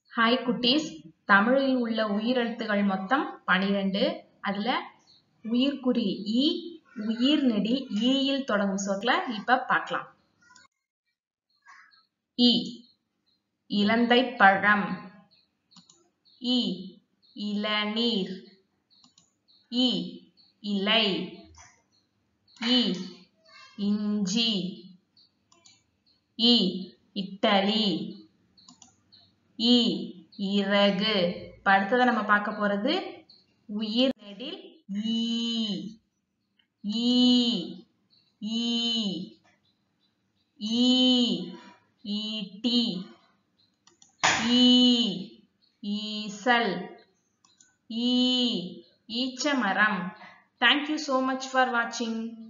hi குட்டீஸ் தமிழில் உள்ள உயிரெழுத்துகள் மொத்தம் பனிரெண்டு அதுல உயிர்க்குறி ஈ உயிர் நெடி ஈயில் தொடங்கும் சொற்களை இப்ப பார்க்கலாம் இ இலந்தை பழம் இ இளநீர் இ இலை இ இஞ்சி இ இட்டலி இ இறகு இப்ப அடுத்ததை நம்ம பார்க்க போறது உயிர் நெடில் ஈ ஈ ஈ ஈ ஈட்டி ஈ ஈசல் ஈ ஈச்சமரம் thank you so much for watching